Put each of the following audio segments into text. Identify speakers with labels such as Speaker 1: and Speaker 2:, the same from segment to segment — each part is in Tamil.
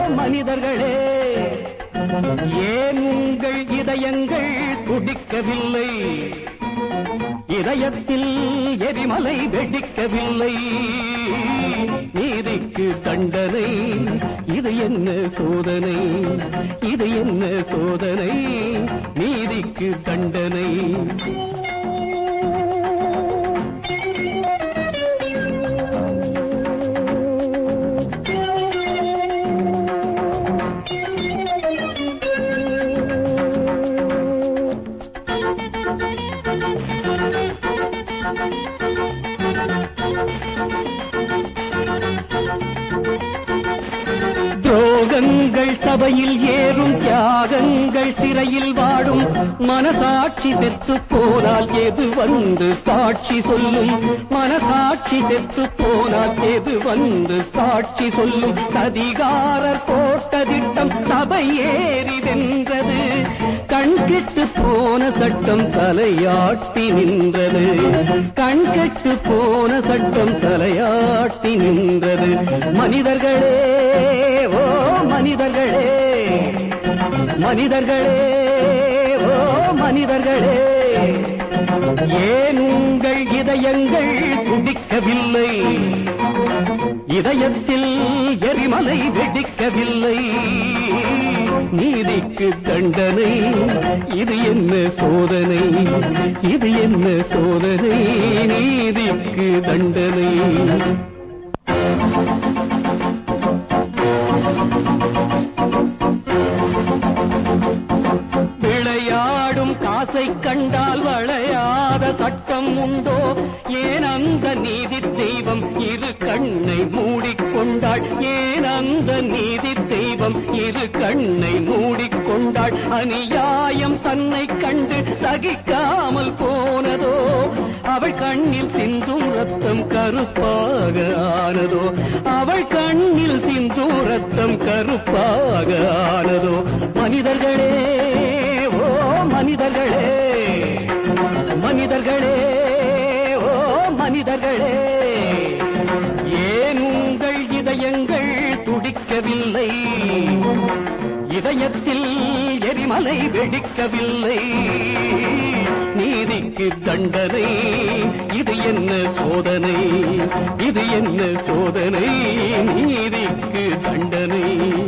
Speaker 1: மனிதர்களே ஏன் உங்கள் இதயங்கள் துடிக்கவில்லை இதயத்தில் எரிமலை வெடிக்கவில்லை நீதிக்கு தண்டனை இது என்ன சோதனை இது என்ன சோதனை நீதிக்கு தண்டனை துரோகங்கள் சபையில் ஏறும் தியாகங்கள் சிறையில் வாடும் மனசாட்சி செத்து போனால் எது வந்து சாட்சி சொல்லும் மனசாட்சி செத்து போனால் எது வந்து சாட்சி சொல்லும் அதிகாரர் போட்ட திட்டம் சபை ஏறி வென்றது கண்கெட்டு போன சட்டம் தலையாட்டி நின்றது கண்கெட்டு போன சட்டம் தலையாட்டி நின்றது மனிதர்களே ஓ மனிதர்களே மனிதர்களே ஓ மனிதர்களே ஏன் உங்கள் இதயங்கள் துடிக்கவில்லை இதயத்தில் எரிமலை வெடிக்கவில்லை நீதிக்கு தண்டனை இது என்ன சோதனை இது என்ன சோதனை நீதிக்கு தண்டனை விளையாடும் காசை கண்டால் வளையாத சட்டம் உண்டோ ஏன் அந்த நீதி தெய்வம் இரு கண்ணை மூடிக்கொண்டாள் ஏன் அந்த நீதி தெய்வம் இரு கண்ணை மூடிக்கொண்டாள் அநியாயம் தன்னை கண்டு சகிக்காமல் போனதோ அவள் கண்ணில் சிந்தும் ரத்தம் கருப்பாக ஆனதோ அவள் கண்ணில் சிந்தும் ரத்தம் கருப்பாக ஆனதோ மனிதர்களே ஓ மனிதர்களே மனிதர்களே ஓ மனிதர்களே ஏன் உங்கள் இதயங்கள் துடிக்கவில்லை இதயத்தில் எரிமலை வெடிக்கவில்லை நீதிக்கு தண்டனை இது என்ன சோதனை இது என்ன சோதனை நீதிக்கு தண்டனை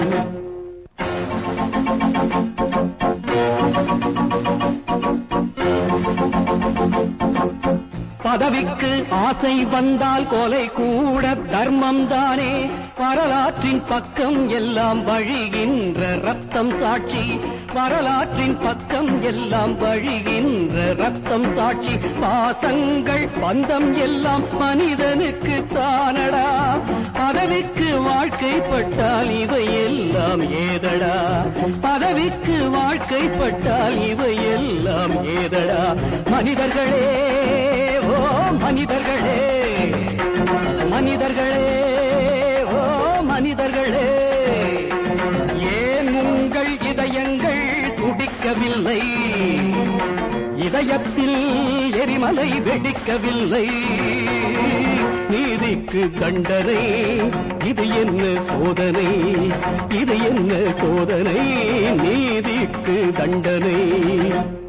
Speaker 1: பதவிக்கு ஆசை வந்தால் கொலை கூட தர்மம் தானே வரலாற்றின் பக்கம் எல்லாம் வழிகின்ற ரத்தம் சாட்சி வரலாற்றின் பக்கம் எல்லாம் வழிகின்ற ரத்தம் சாட்சி பாசங்கள் பந்தம் எல்லாம் மனிதனுக்கு தானடா பதவிக்கு வாழ்க்கைப்பட்டால் இவை எல்லாம் ஏதடா பதவிக்கு வாழ்க்கைப்பட்டால் இவை எல்லாம் ஏதடா மனிதர்களே ஓ மனிதர்களே மனிதர்களே ஓ மனிதர்களே ஏன் உங்கள் இதயங்கள் துடிக்கவில்லை இதயத்தில் எரிமலை வெடிக்கவில்லை நீதிக்கு தண்டனை இது என்ன சோதனை இது என்ன சோதனை நீதிக்கு தண்டனை